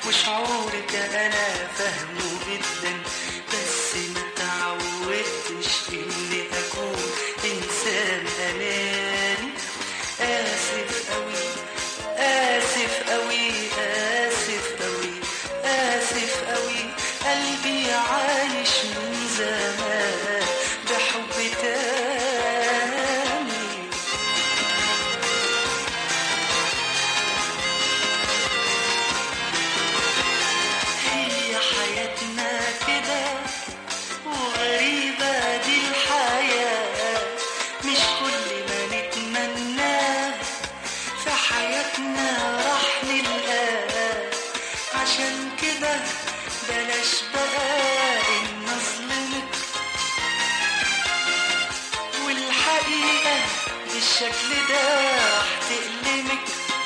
وشعورك انا فاهمه جدا بس ما تعودتش اني اكون انسان اناني اسف قوي اسف قوي اسف قوي اسف قوي قلبي عايش من زمان بحب تاني هي حياتنا كده وغريبة دي الحياة مش كل ما نتمناه في حياتنا راح نلقاه عشان كده بلاش بقى إن نظلمك والحقيقة بالشكل ده راح تألمك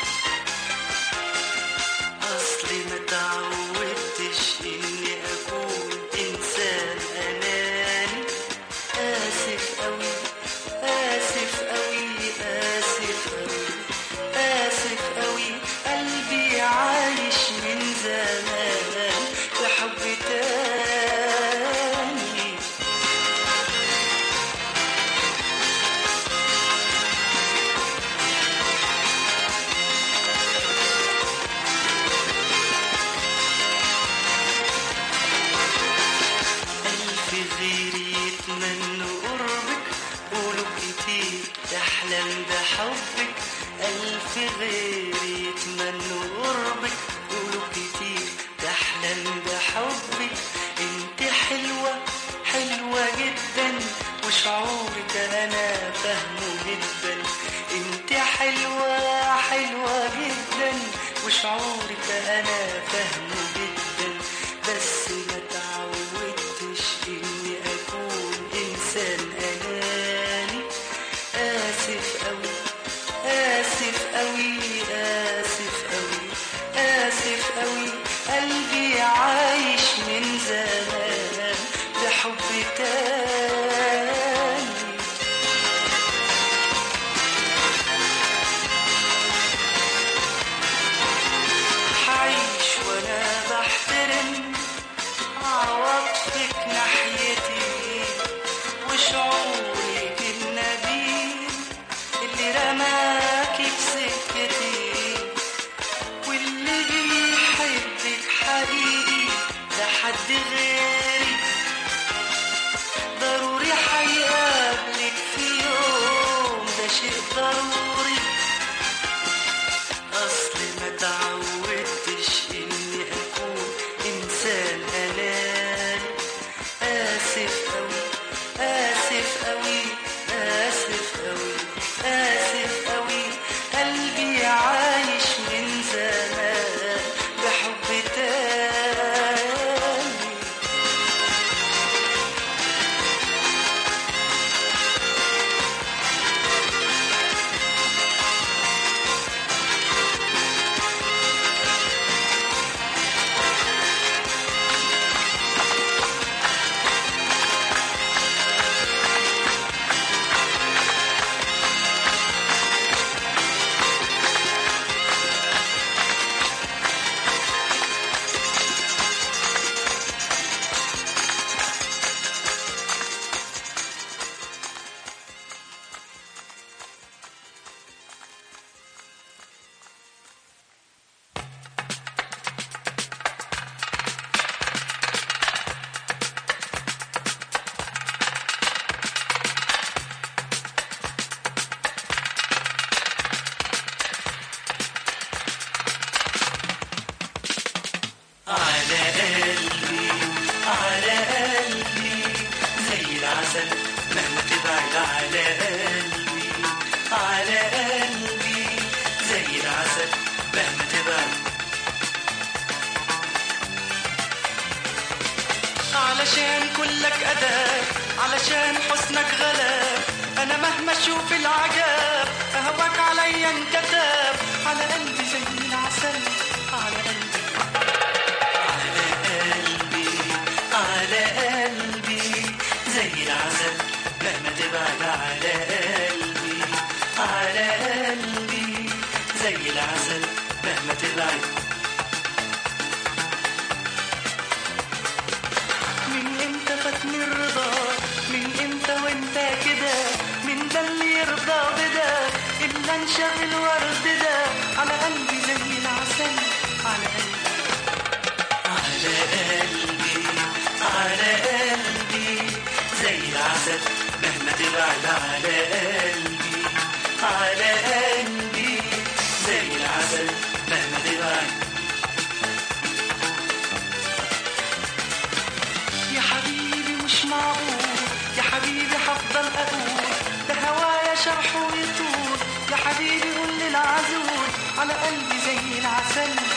أصلي ما تعودتش إني أكون إنسان أناني آسف أوي آسف أوي آسف أوي آسف أوي قلبي عايش من زمان بحب تاني ألف غيري يتمنوا قربك قولوا كتير تحلم بحبك ألف غيري يتمنوا قربك قولوا كتير تحلم بحبك انت حلوة حلوة جدا وشعورك أنا فاهمه جدا انت حلوة حلوة جدا وشعورك أنا فاهمه جدا بس ما تعودتش إني أكون إنسان أناني آسف أوي آسف أوي آسف أوي آسف أوي قلبي عايش من زمان بحب تاني حعيش وانا بحترم عواطفك ناحيتي وشعورك النبيل اللي رماكي في سكتي واللي بيحبك حقيقي ده حد غيري ضروري هيقابلك في يوم ده شيء ضروري أصلي ما تعودتش إني أكون إنسان أناني آسف أوي آسف أوي آسف أوي آسف أوي قلبي عايش من زمان بحب تاني على قلبي على قلبي زي العسل مهما تبعد على قلبي على قلبي زي العسل مهما تبعد علشان كلك أداب علشان حسنك غلاب أنا مهما أشوف العجاب أهواك عليا انكتاب على قلبي زي العسل على قلبي على قلبي على قلبي زي العسل مهما تبعد على قلبي على قلبي زي العسل مهما تبعد تبعد على قلبي على قلبي زي العسل مهما تبعد يا حبيبي مش معقول يا حبيبي حفضل اقول ده هوايا شرح ويطول يا حبيبي قول للعزول على قلبي زي العسل